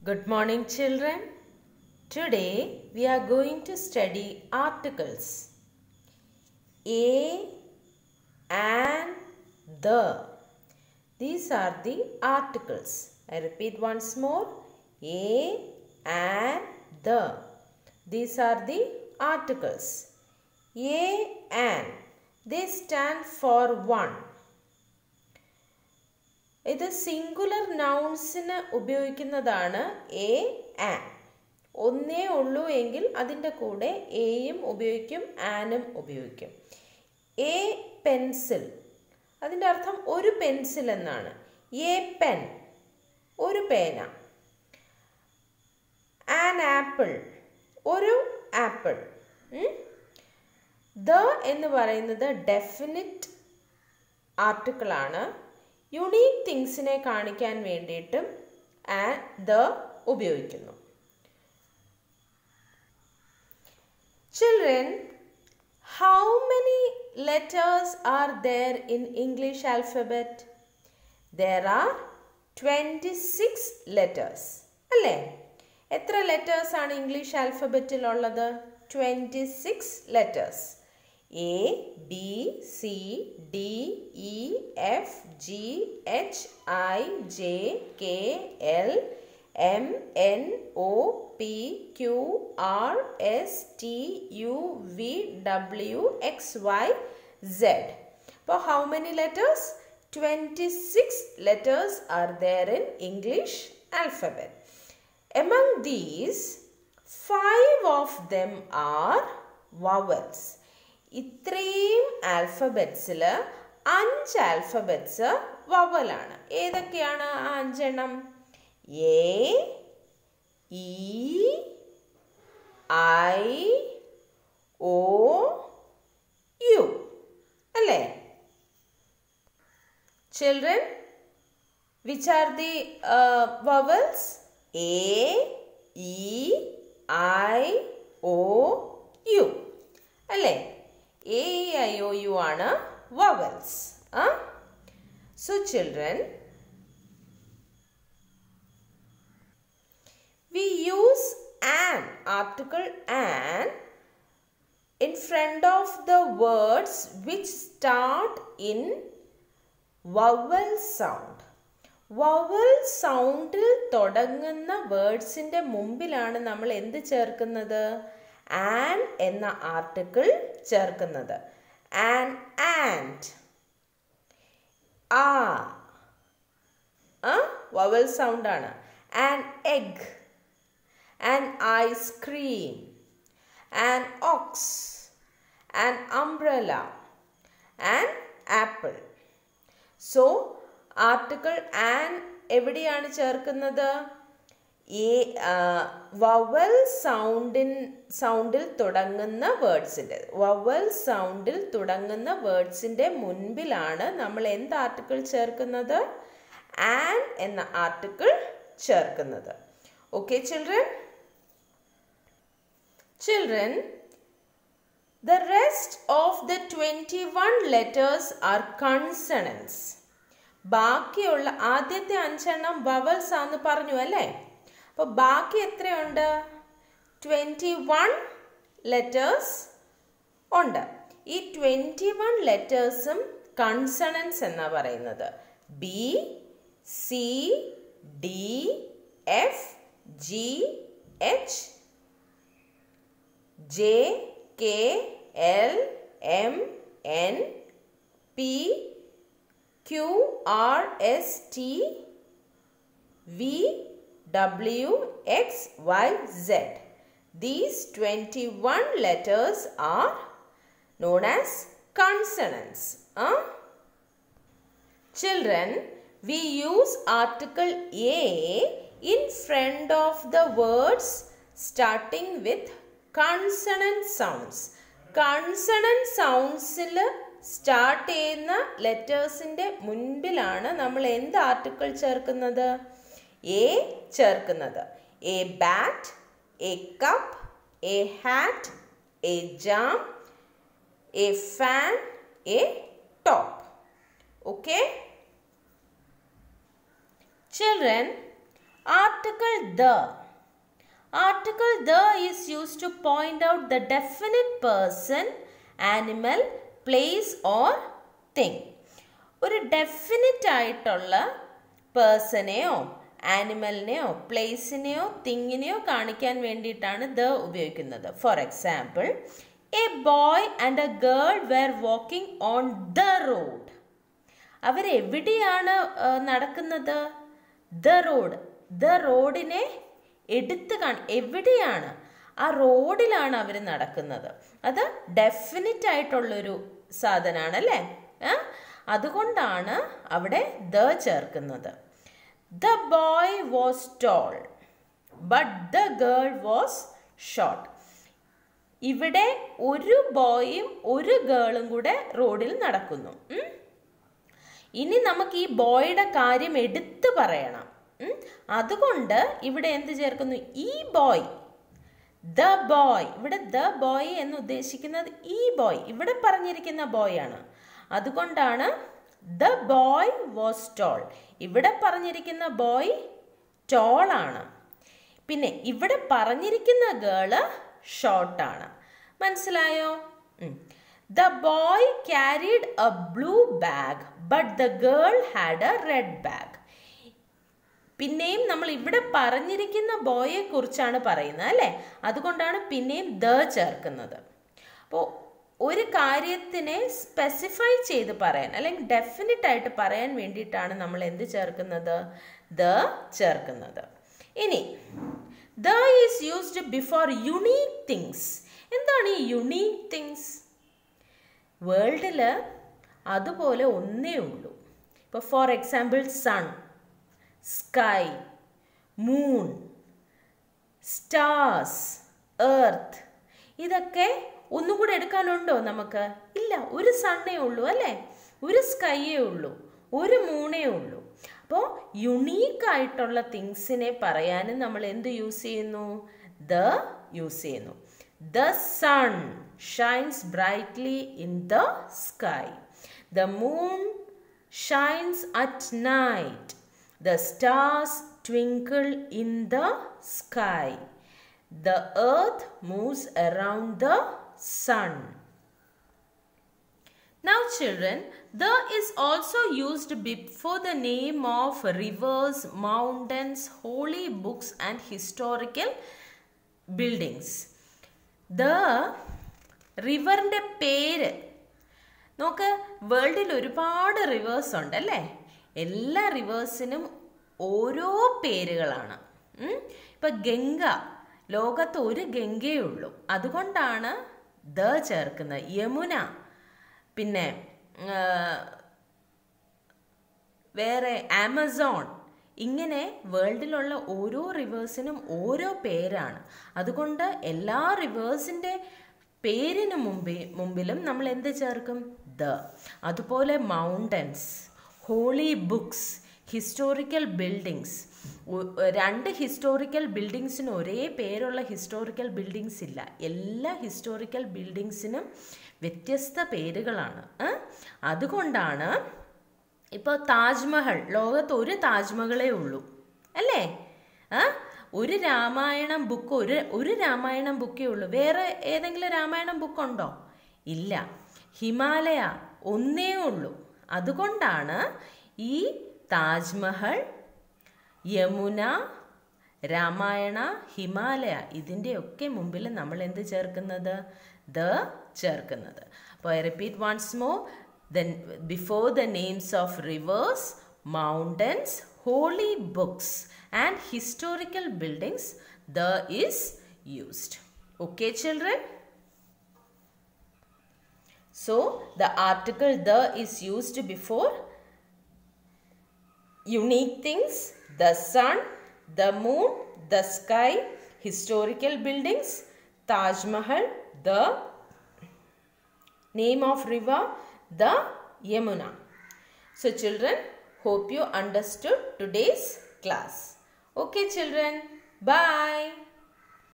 Good morning, children. Today we are going to study articles. A and the. These are the articles. I repeat once more. A and the. These are the articles. A and. They stand for one. ഇത് singular നൗൺസിന് ഉപയോഗിക്കുന്നതാണ് a an ഒന്നേ ഉള്ളൂ എങ്കിൽ അതിൻ്റെ കൂടെ എയും ഉപയോഗിക്കും ആനും ഉപയോഗിക്കും എ പെൻസിൽ അതിൻ്റെ അർത്ഥം ഒരു പെൻസിൽ എന്നാണ് എ പെൻ ഒരു പേന ആൻ ആപ്പിൾ ഒരു ആപ്പിൾ ദ എന്ന് പറയുന്നത് ഡെഫിനിറ്റ് ആർട്ടിക്കിളാണ് യുണീക്ക് തിങ്സിനെ കാണിക്കാൻ വേണ്ടിയിട്ടും ദ ഉപയോഗിക്കുന്നു children how many letters are there in English alphabet there are twenty six letters അല്ലേ എത്ര ലെറ്റേഴ്സ് ആണ് ഇംഗ്ലീഷ് ആൽഫബറ്റിലുള്ളത് twenty six letters A B C D E F G H I J K L M N O P Q R S T U V W X Y Z അപ്പോൾ how many letters twenty six letters are there in English alphabet among these five of them are vowels ഇത്രയും ആൽഫബറ്റ്സിൽ അഞ്ച് alphabets വവലാണ് ഏതൊക്കെയാണ് ആ അഞ്ചെണ്ണം A E I O U അല്ലേ children which are the vowels A E I O U അല്ലേ A I O U ആണ് വവൽസ് ആ so children we use an article an in front of the words which start in vowel sound vowel സൗണ്ടിൽ തുടങ്ങുന്ന വേർഡ്സിൻ്റെ മുമ്പിലാണ് നമ്മൾ എന്ത് ചേർക്കുന്നത് an എന്ന ആർട്ടിക്കിൾ ചേർക്കുന്നത് ആൻ ആൻഡ് ആ വവൽ സൗണ്ടാണ് an egg an ice cream an ox an umbrella an apple so article an എവിടെയാണ് ചേർക്കുന്നത് ഈ വവൽ സൗണ്ടിൻ സൗണ്ടിൽ തുടങ്ങുന്ന വേർഡ്സിൻ്റെ വവൽ സൗണ്ടിൽ തുടങ്ങുന്ന വേർഡ്സിൻ്റെ മുൻപിലാണ് നമ്മൾ എന്ത് ആർട്ടിക്കിൾ ചേർക്കുന്നത് ആൻ എന്ന ആർട്ടിക്കിൾ ചേർക്കുന്നത് okay children children The rest of the 21 letters are consonants. ബാക്കിയുള്ള ആദ്യത്തെ അഞ്ചെണ്ണം വവൽസ് ആണെന്ന് പറഞ്ഞു അല്ലേ അപ്പോൾ ബാക്കി എത്രയുണ്ട് ട്വൻറ്റി വൺ ലെറ്റേഴ്സ് ഉണ്ട് ഈ ട്വൻറ്റി വൺ ലെറ്റേഴ്സും കൺസണൻസ് എന്നാ പറയുന്നത് B C D F G H J K L M N P Q R S T V W X Y Z these twenty one letters are known as consonants children we use article a in front of the words starting with consonant sounds consonant സൗണ്ട്സിൽ start ചെയ്യുന്ന ലെറ്റേഴ്സിൻ്റെ മുൻപിലാണ് നമ്മൾ എന്ത് article ചേർക്കുന്നത് a ചേർക്കുന്നത് a bat a cup a hat a jam a fan A top okay children Article the. Article the is used to point out the definite person, animal, place or thing. ഒരു definite ആയിട്ടുള്ള പേഴ്സണെയോ ആനിമലിനെയോ പ്ലേസിനെയോ തിങ്ങിനെയോ കാണിക്കാൻ വേണ്ടിയിട്ടാണ് the ഉപയോഗിക്കുന്നത് for example a boy and a girl were walking on the road അവരെവിടെയാണ് ആ, നടക്കുന്നത് ദ റോഡ് ദ റോഡിനെ എടുത്ത് കാണ എവിടെയാണ് ആ റോഡിലാണ് അവർ നടക്കുന്നത് അത് ഡെഫിനറ്റ് ആയിട്ടുള്ളൊരു സാധനമാണ് അല്ലേ ആ? അതുകൊണ്ടാണ് അവിടെ ദ ചേർക്കുന്നത് the boy was tall but the girl was short ഇവിടെ ഒരു ബോയും ഒരു ഗേളും കൂടെ റോഡിൽ നടക്കുന്നു ഉം? ഇനി നമുക്ക് ഈ ബോയുടെ കാര്യം എടുത്തു പറയണം ഉം? അതുകൊണ്ട് ഇവിടെ എന്ത് ചേർക്കുന്നു ഈ ബോയ് ദ ബോയ് ഇവിടെ ദ ബോയ് എന്ന് ഉദ്ദേശിക്കുന്നത് ഈ ബോയ് ഇവിടെ പറഞ്ഞിരിക്കുന്ന ബോയ് ആണ് അതുകൊണ്ടാണ് ദ ബോയ് വാസ് ടോൾ ഇവിടെ പറഞ്ഞിരിക്കുന്ന ബോയ് ടോൾ ആണ് പിന്നെ ഇവിടെ പറഞ്ഞിരിക്കുന്ന ഗേള് ഷോർട്ടാണ് മനസ്സിലായോ the boy carried a blue bag but the girl had a red bag പിന്നെയും നമ്മൾ ഇവിടെ പറഞ്ഞിരിക്കുന്ന ബോയെ കുറിച്ചാണ് പറയുന്നത് അല്ലേ അതുകൊണ്ടാണ് പിന്നെയും ദ ചേർക്കുന്നത് അപ്പോൾ ഒരു കാര്യത്തിനെ സ്പെസിഫൈ ചെയ്ത് പറയാൻ അല്ലെങ്കിൽ ഡെഫിനറ്റ് ആയിട്ട് പറയാൻ വേണ്ടിയിട്ടാണ് നമ്മൾ എന്ത് ചേർക്കുന്നത് ദ ചേർക്കുന്നത് ഇനി the is used before unique things എന്താണ് ഈ യുണീക്ക് തിങ്സ് വേൾഡിൽ അതുപോലെ ഒന്നേ ഉള്ളൂ ഇപ്പോൾ for example sun sky moon stars earth ഇതൊക്കെ ഒന്നും കൂടെ എടുക്കാനുണ്ടോ നമുക്ക് ഇല്ല ഒരു സണ്ണേ ഉള്ളൂ അല്ലേ ഒരു സ്കൈയേ ഉള്ളൂ ഒരു മൂണേ ഉള്ളൂ അപ്പോൾ യുണീക്ക് ആയിട്ടുള്ള തിങ്സിനെ പറയാനും നമ്മൾ എന്ത് യൂസ് ചെയ്യുന്നു ദ യൂസ് ചെയ്യുന്നു the sun shines brightly in the sky the moon shines at night The stars twinkle in the sky. The earth moves around the sun. Now, children, the is also used before the name of rivers, mountains, holy books, and historical buildings. The റിവറിൻ്റെ പേര് നോക്ക് വേൾഡിൽ ഒരുപാട് reverse ഉണ്ട് അല്ലേ എല്ലാ റിവേഴ്സിനും ഓരോ പേരുകളാണ് ഉം? ഇപ്പൊ ഗംഗ ലോകത്ത് ഒരു ഗംഗയേ ഉള്ളൂ അതുകൊണ്ടാണ് ദ ചേർക്കുന്നത് യമുന പിന്നെ ആ, വേറെ ആമസോൺ ഇങ്ങനെ വേൾഡിലുള്ള ഓരോ റിവേഴ്സിനും ഓരോ പേരാണ് അതുകൊണ്ട് എല്ലാ റിവേഴ്സിൻ്റെ പേരിന് മുമ്പിൽ മുമ്പിലും നമ്മൾ എന്ത് ചേർക്കും ദ അതുപോലെ mountains holy books historical buildings രണ്ട് ഹിസ്റ്റോറിക്കൽ ബിൽഡിങ്സിന് ഒരേ പേരുള്ള ഹിസ്റ്റോറിക്കൽ ബിൽഡിങ്സ് ഇല്ല എല്ലാ ഹിസ്റ്റോറിക്കൽ ബിൽഡിങ്സിനും വ്യത്യസ്ത പേരുകളാണ് ഏ? അതുകൊണ്ടാണ് ഇപ്പോൾ താജ്മഹൽ ലോകത്ത് ഒരു താജ്മഹലേ ഉള്ളൂ അല്ലേ ആ ഒരു രാമായണം ബുക്ക് ഒരു ഒരു രാമായണം ബുക്കേ ഉള്ളൂ വേറെ ഏതെങ്കിലും രാമായണം ബുക്കുണ്ടോ ഇല്ല ഹിമാലയ ഒന്നേ ഉള്ളൂ അതുകൊണ്ടാണ് ഈ താജ്മഹൽ യമുന രാമായണ ഹിമാലയ ഇതിൻ്റെയൊക്കെ മുമ്പിൽ നമ്മൾ എന്ത് ചേർക്കുന്നത് ദ ചേർക്കുന്നത് അപ്പോൾ I repeat once more then before the names of rivers mountains holy books and historical buildings the is used okay children so the article the is used before unique things the sun the moon the sky historical buildings taj mahal the name of river the yamuna so children hope you understood today's class okay children bye